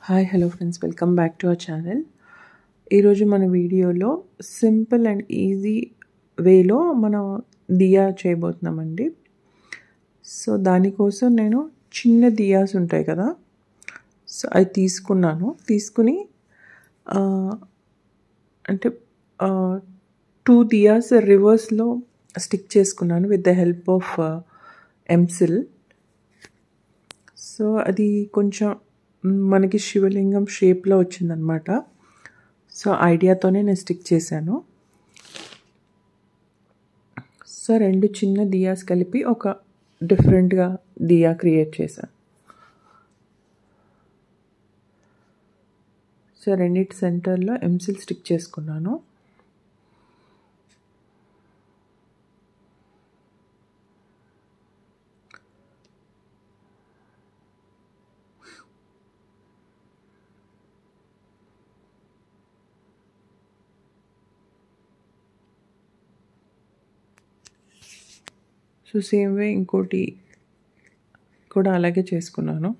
hi hello friends welcome back to our channel ఈరోజు మన వీడియోలో సింపుల్ అండ్ ఈజీ వేలో మనం దియా చేయబోతున్నామండి సో దానికోసం నేను చిన్న దియాస్ ఉంటాయి కదా సో అవి తీసుకున్నాను తీసుకుని ఆ, అంటే టూ దియాస్ రివర్స్లో స్టిక్ చేసుకున్నాను with the help of M seal so అది కొంచెం మనకి శివలింగం షేప్లో వచ్చిందనమాట సో ఐడియాతోనే నేను స్టిక్ చేశాను సో రెండు చిన్న దియాస్ కలిపి ఒక డిఫరెంట్గా దియా క్రియేట్ చేశాను సో రెండింటి సెంటర్లో ఎంసిల్ స్టిక్ చేసుకున్నాను సో సేమ్ వే ఇంకోటి కూడా అలాగే చేసుకున్నాను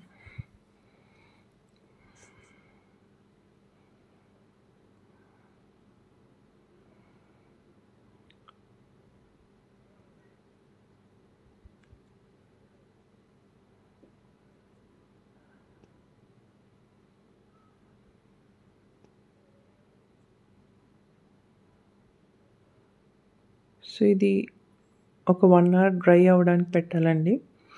సో ఇది ఒక వన్ అవర్ డ్రై అవ్వడానికి పెట్టాలండి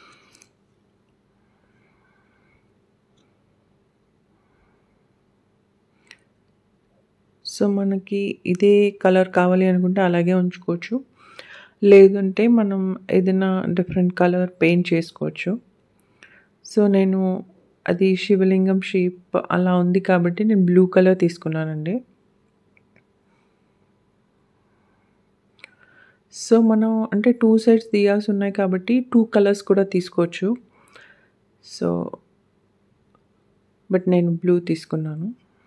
సో మనకి ఇదే కలర్ కావాలి అనుకుంటే అలాగే ఉంచుకోవచ్చు లేదంటే మనం ఏదైనా డిఫరెంట్ కలర్ పెయింట్ చేసుకోవచ్చు సో నేను అది శివలింగం షేప్ అలా ఉంది కాబట్టి నేను బ్లూ కలర్ తీసుకున్నానండి సో మనం అంటే టూ సైడ్స్ దియాస్ ఉన్నాయి కాబట్టి టూ కలర్స్ కూడా తీసుకోవచ్చు సో బట్ నేను బ్లూ తీసుకున్నాను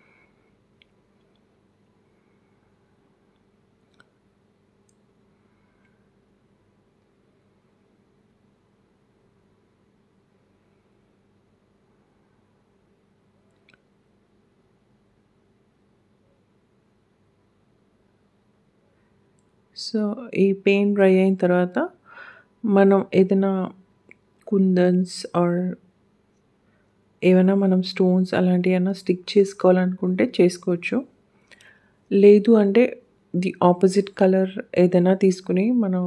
సో ఈ పెయిన్ డ్రై అయిన తర్వాత మనం ఏదైనా కుందన్స్ ఆర్ ఏమైనా మనం స్టోన్స్ అలాంటివి అయినా స్టిక్ చేసుకోవాలనుకుంటే చేసుకోవచ్చు లేదు అంటే ది ఆపోజిట్ కలర్ ఏదైనా తీసుకుని మనం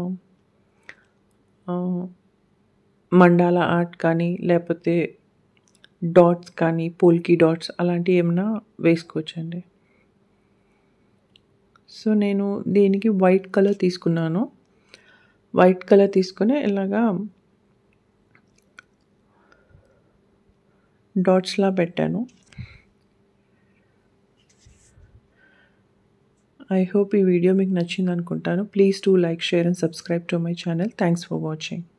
మండాల ఆర్ట్ కానీ లేకపోతే డాట్స్ కానీ పోల్కి డాట్స్ అలాంటివి ఏమైనా వేసుకోవచ్చండి సో నేను దీనికి వైట్ కలర్ తీసుకున్నాను వైట్ కలర్ తీసుకుని ఇలాగా డాట్స్లా పెట్టాను ఐ హోప్ ఈ వీడియో మీకు నచ్చింది అనుకుంటాను please to like share and subscribe to my channel thanks for watching